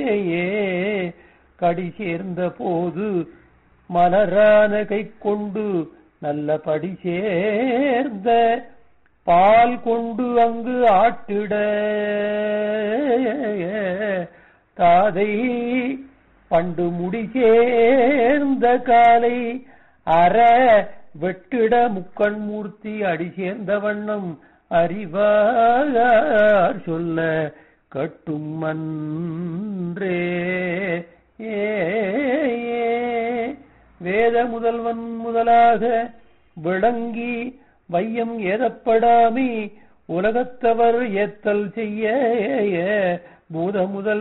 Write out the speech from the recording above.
ஏ கடி சேர்ந்த போது மலரான கை கொண்டு நல்ல படி சேர்ந்த பால் கொண்டு அங்கு ஆட்டிட தாதை பண்டு முடி சேர்ந்த காலை அற வெட்டிட முக்கண் மூர்த்தி அடி சேர்ந்த வண்ணம் அறிவார் சொல்ல கட்டும் அன்றே ஏ வேத முதல்வன் முதலாக விளங்கி வையம் ஏதப்படாமி உலகத்தவர் ஏத்தல் செய்ய பூத முதல்